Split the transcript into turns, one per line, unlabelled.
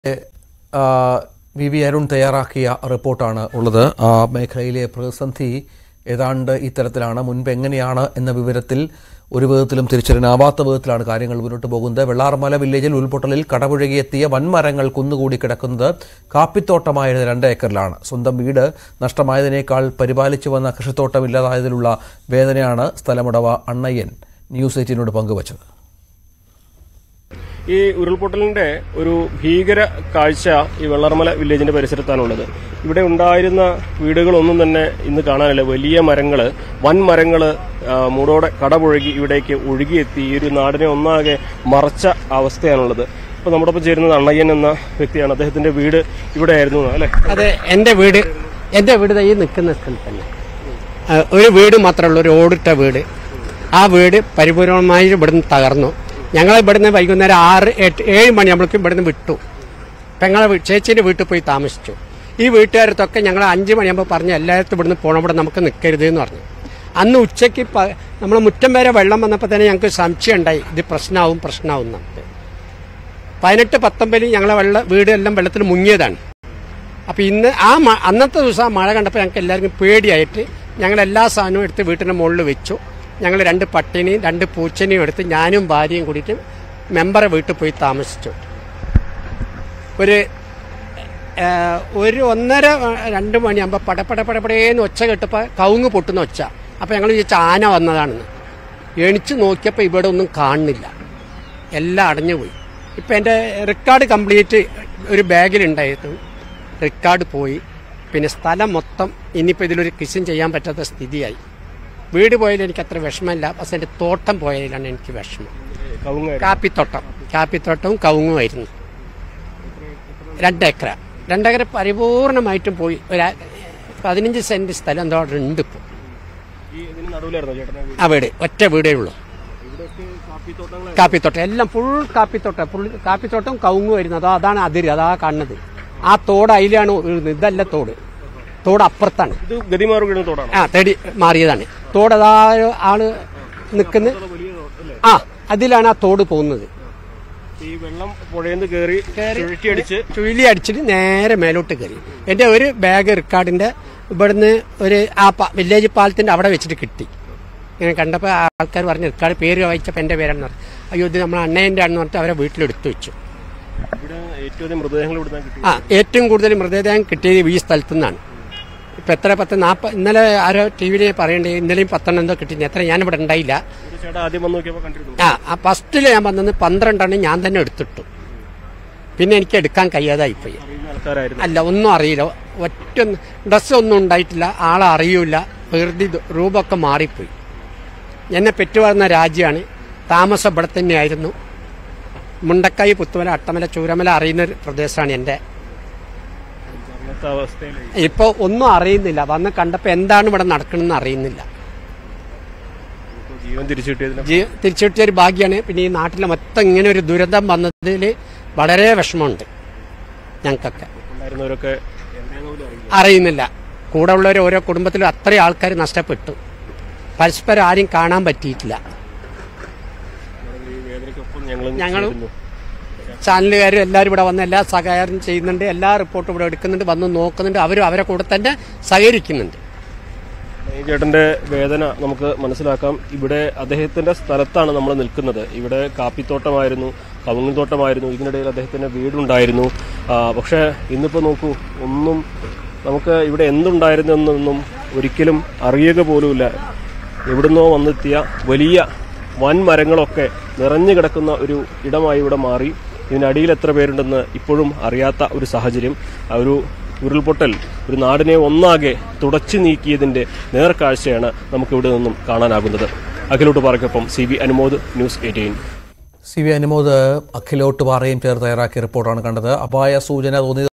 ആ, V V Arun തയ്യാറാക്കിയ റിപ്പോർട്ടാണ് ഉള്ളത് ആ മേഖലയിലെ പ്രതിസന്ധി ഏതാണ്ട് ഇത്തരത്തിലാണ് മുൻപ് എങ്ങനെയാണ് എന്ന വിവരത്തിൽ ഒരു വിധത്തിലും തിരിച്ചറിയാനാവാത്ത വിധത്തിലാണ് കാര്യങ്ങൾ മുന്നോട്ട് പോകുന്നത് വെള്ളാർമല വില്ലേജിൽ ഉരുൾപൊട്ടലിൽ കടപുഴകിയെത്തിയ വൻമരങ്ങൾ കുന്നുകൂടി കിടക്കുന്നത് കാപ്പിത്തോട്ടമായിരുന്ന രണ്ട് ഏക്കറിലാണ് സ്വന്തം വീട് നഷ്ടമായതിനേക്കാൾ പരിപാലിച്ചു വന്ന കൃഷിത്തോട്ടം ഇല്ലാതായതിലുള്ള വേദനയാണ് സ്ഥലമുടമ അണ്ണയ്യൻ ന്യൂസ് എയ്റ്റീനോട് പങ്കുവച്ചത്
ഈ ഉരുൾപൊട്ടലിന്റെ ഒരു ഭീകര കാഴ്ച ഈ വെള്ളർമല വില്ലേജിന്റെ പരിസരത്താണുള്ളത് ഇവിടെ ഉണ്ടായിരുന്ന വീടുകളൊന്നും തന്നെ ഇന്ന് കാണാനില്ല വലിയ മരങ്ങള് വൻ മരങ്ങള് ആ, മൂടോടെ കടപുഴകി ഇവിടേക്ക് ഒഴുകിയെത്തി ഈ ഒരു നാടിനെ ഒന്നാകെ മറച്ച അവസ്ഥയാണുള്ളത് ഇപ്പൊ നമ്മുടെ ഒപ്പം ചേരുന്നത് അണ്ണയ്യൻ എന്ന വ്യക്തിയാണ് അദ്ദേഹത്തിന്റെ വീട് ഇവിടെ ആയിരുന്നു അല്ലെ
അതെ എൻ്റെ വീട് എൻ്റെ വീട് ദേ ഈ നിൽക്കുന്ന സ്ഥലത്ത് തന്നെ ആ, ഒരു വീട് മാത്രമുള്ള ഒരു ഓടിട്ട വീട് ആ വീട് പരിപൂർണമായി ഇവിടുന്ന് തകർന്നു ഞങ്ങൾ ഇവിടുന്ന് വൈകുന്നേരം ആറ് എട്ട് ഏഴ് മണിയാകുമ്പോഴേക്കും ഇവിടുന്ന് വിട്ടു പെങ്ങളെ വീ- ചേച്ചീൻ്റെ വീട്ടിൽ പോയി താമസിച്ചു ഈ വീട്ടുകാരത്തൊക്കെ ഞങ്ങൾ അഞ്ച് മണിയാകുമ്പോൾ പറഞ്ഞു എല്ലായിടത്തും ഇവിടുന്ന് പോകണം ഇവിടെ നമുക്ക് നിൽക്കരുത് എന്ന് പറഞ്ഞു അന്ന് ഉച്ചയ്ക്ക് നമ്മൾ മുറ്റം വരെ വെള്ളം വന്നപ്പോൾ തന്നെ ഞങ്ങൾക്ക് സംശയം ഉണ്ടായി ഇത് പ്രശ്നമാവും പ്രശ്നമാവും നമുക്ക് പതിനെട്ട് പത്തൊമ്പതിൽ ഞങ്ങളെ വെള്ള വീടെല്ലാം വെള്ളത്തിൽ മുങ്ങിയതാണ് അപ്പോൾ ഇന്ന് ആ മ- അന്നത്തെ ദിവസം ആ മഴ കണ്ടപ്പോൾ ഞങ്ങൾക്ക് എല്ലാവർക്കും പേടിയായിട്ട് ഞങ്ങൾ എല്ലാ സാധനവും എടുത്ത് വീട്ടിൻ്റെ മുകളിൽ വെച്ചു ഞങ്ങൾ രണ്ട് പട്ടിനെയും രണ്ട് പൂച്ചനെയും എടുത്ത് ഞാനും ഭാര്യയും കൂടിയിട്ട് മെമ്പറെ വീട്ടിൽ പോയി താമസിച്ചു ഒരു ആ, ഒരു ഒന്നര ആ, രണ്ട് മണിയാകുമ്പോൾ പടപട പടപടേന്ന് ഒച്ച കേട്ടപ്പോൾ കവുങ്ങ് പൊട്ടുന്ന ഒച്ച അപ്പോൾ ഞങ്ങൾ വിചാരിച്ച ആന വന്നതാണെന്ന് എണിച്ച് നോക്കിയപ്പോൾ ഇവിടെ ഒന്നും കാണുന്നില്ല എല്ലാം അടഞ്ഞുപോയി ഇപ്പം എൻ്റെ റെക്കോർഡ് കംപ്ലീറ്റ് ഒരു ബാഗിലുണ്ടായിരുന്നു റെക്കോർഡ് പോയി പിന്നെ സ്ഥലം മൊത്തം ഇനിയിപ്പോൾ ഇതിലൊരു കൃഷിയും ചെയ്യാൻ പറ്റാത്ത സ്ഥിതിയായി വീട് പോയതിൽ എനിക്ക് അത്ര വിഷമമില്ല പക്ഷെ എൻ്റെ തോട്ടം പോയതിലാണ് എനിക്ക് വിഷമം
കവുങ്ങ
കാപ്പിത്തോട്ടം കാപ്പിത്തോട്ടവും കവുങ്ങുമായിരുന്നു രണ്ടേക്കറ രണ്ടേക്കര പരിപൂർണമായിട്ടും പോയി ഒരു പതിനഞ്ച് സെന്റ് സ്ഥലം എന്തോ അവിടെ ഉണ്ട് ഇപ്പോൾ
ഈ ഇതിന് നടുവിലായിരുന്നു ചേട്ടനെ വീട്
ആ വീട് ഒറ്റ വീടേ ഉള്ളൂ
ഇവിടെയൊക്കെ കാപ്പിത്തോട്ടങ്ങൾ
കാപ്പിത്തോട്ടം എല്ലാം ഫുൾ കാപ്പിത്തോട്ടം ഫുൾ കാപ്പിത്തോട്ടം കവുങ്ങ് വരുന്നത് അതോ അതാണ് അതിര് അതാ കാണുന്നത് ആ തോട് അതിലാണ് വീഴുന്നത് ഇതല്ല തോട് തോട് അപ്പുറത്താണ്
ഇത് ഗതിമാറി വീഴുന്ന തോടാണ്
ആ തേടി മാറിയതാണ് തോട് അതാ ആള് നിൽക്കുന്ന
വലിയ തോട് അല്ലേ
ആ അതിലാണ് ആ തോട് പോകുന്നത്
ഈ വെള്ളം പുഴയെന്ന് കയറി ചുഴറ്റിയടിച്ച്
ചുഴലി അടിച്ചിട്ട് നേരെ മേലോട്ട് കയറി എൻ്റെ ഒരു ബാഗ് റിക്കാർഡിന്റെ ഇവിടുന്ന് ഒരു ആ പ- വില്ലേജ് പാലത്തിന്റെ അവിടെ വെച്ചിട്ട് കിട്ടി ഇങ്ങനെ കണ്ടപ്പോൾ ആൾക്കാർ പറഞ്ഞു റിക്കാർഡ് പേര് വായിച്ചപ്പോൾ എൻ്റെ പേരാണെന്ന് പറഞ്ഞു അയ്യോ ഇത് നമ്മൾ അണ്ണേൻ്റെ ആണെന്ന് പറഞ്ഞിട്ട് അവരെ വീട്ടിലെടുത്തു വെച്ചു
ഇവിടെ ഏറ്റവും അധികം മൃതദേഹങ്ങൾ ഇവിടുന്ന് കിട്ടി
ആ ഏറ്റവും കൂടുതൽ മൃതദേഹം കിട്ടിയത് ഈ സ്ഥലത്തു നിന്നാണ് ഇപ്പം എത്ര പത്ത് നാൽപ്പത് ഇന്നലെ ആരോ ടി വിയിൽ പറയണ്ടേ ഇന്നലെയും പത്തെണ്ണം എന്തോ കിട്ടി എത്ര ഞാനിവിടെ ഉണ്ടായില്ല
ഒരു ചേട്ടാ ആദ്യം വന്ന് നോക്കിയപ്പോൾ കണ്ടിരുന്നു
ആ ആ ഫസ്റ്റിൽ ഞാൻ വന്നത് പന്ത്രണ്ടെണ്ണം ഞാൻ തന്നെ എടുത്തിട്ടു പിന്നെ എനിക്ക് എടുക്കാൻ കഴിയാതായിപ്പോയി
അറിയുന്ന ആൾക്കാരായിരുന്നു
അല്ല ഒന്നും അറിയില്ല ഒറ്റ ഡ്രസ്സ് ഒന്നും ഉണ്ടായിട്ടില്ല ആളെ അറിയൂല പ്രകൃതി ദ- രൂപമൊക്കെ മാറിപ്പോയി എന്നെ പെറ്റുവളർന്ന രാജ്യമാണ് താമസം ഇവിടെ തന്നെയായിരുന്നു മുണ്ടക്കായി പുത്തുമല അട്ടമല ചൂരമല അറിയുന്ന ഒരു പ്രദേശമാണ് എൻ്റെ
അങ്ങനത്തെ അവസ്ഥയിൽ
ഇപ്പോൾ ഒന്നും അറിയുന്നില്ല വന്ന് കണ്ടപ്പോൾ എന്താണ് ഇവിടെ നടക്കണമെന്ന് അറിയുന്നില്ല
ജീവൻ തിരിച്ചു കിട്ടിയതിന്
ജീ തിരിച്ചു കിട്ടിയ ഒരു ഭാഗ്യമാണ് പിന്നെ ഈ നാട്ടിലെ മൊത്തം ഇങ്ങനെ ഒരു ദുരന്തം വന്നതിൽ വളരെ വിഷമമുണ്ട് ഞങ്ങൾക്കൊക്കെ
ഉണ്ടായിരുന്നവരൊക്കെ എവിടെയാണെന്ന് പോലും അറിയില്ല
അറിയുന്നില്ല കൂടെ ഉള്ളവർ ഓരോ കുടുംബത്തിലും അത്രയും ആൾക്കാർ നഷ്ടപ്പെട്ടു പരസ്പരം ആരും കാണാൻ പറ്റിയിട്ടില്ല
ഈ വേദനയ്ക്കൊപ്പം ഞങ്ങളും
ഞങ്ങളും
ചേരുന്നു.
ചാനലുകാരും എല്ലാവരും ഇവിടെ വന്ന് എല്ലാ സഹകരണം ചെയ്യുന്നുണ്ട് എല്ലാ റിപ്പോർട്ടും ഇവിടെ എടുക്കുന്നുണ്ട് വന്ന് നോക്കുന്നുണ്ട് അവരും അവരെ കൂടെ തന്നെ സഹകരിക്കുന്നുണ്ട്
ഈ ചേട്ടന്റെ വേദന നമുക്ക് മനസ്സിലാക്കാം ഇവിടെ അദ്ദേഹത്തിന്റെ സ്ഥലത്താണ് നമ്മൾ നിൽക്കുന്നത് ഇവിടെ കാപ്പിത്തോട്ടമായിരുന്നു കവുങ്ങിൻ തോട്ടമായിരുന്നു ഇതിനിടയിൽ അദ്ദേഹത്തിന്റെ വീടുണ്ടായിരുന്നു ആ, പക്ഷേ ഇന്നിപ്പോ നോക്കൂ ഒന്നും നമുക്ക് ഇവിടെ എന്തുണ്ടായിരുന്നു എന്നൊന്നും ഒരിക്കലും അറിയുക പോലുമില്ല എവിടുന്നോ വന്നെത്തിയ വലിയ വൻ മരങ്ങളൊക്കെ നിറഞ്ഞു കിടക്കുന്ന ഒരു ഇടമായി ഇവിടെ മാറി ഇതിനടിയിൽ എത്ര പേരുണ്ടെന്ന് ഇപ്പോഴും അറിയാത്ത ഒരു സാഹചര്യം ആ ഒരു ഉരുൾപൊട്ടൽ ഒരു നാടിനെ ഒന്നാകെ തുടച്ചു നീക്കിയതിന്റെ നേർക്കാഴ്ചയാണ് നമുക്ക് ഇവിടെ നിന്നും കാണാനാകുന്നത് അഖിലോട്ട് പാറയ്ക്കൊപ്പം C V Anumod News Eighteen
C V Anumod അഖിലോട്ട് പാറയും ചേർത്ത് തയ്യാറാക്കിയ റിപ്പോർട്ടാണ് കണ്ടത് അപായ സൂചന തോന്നിയത്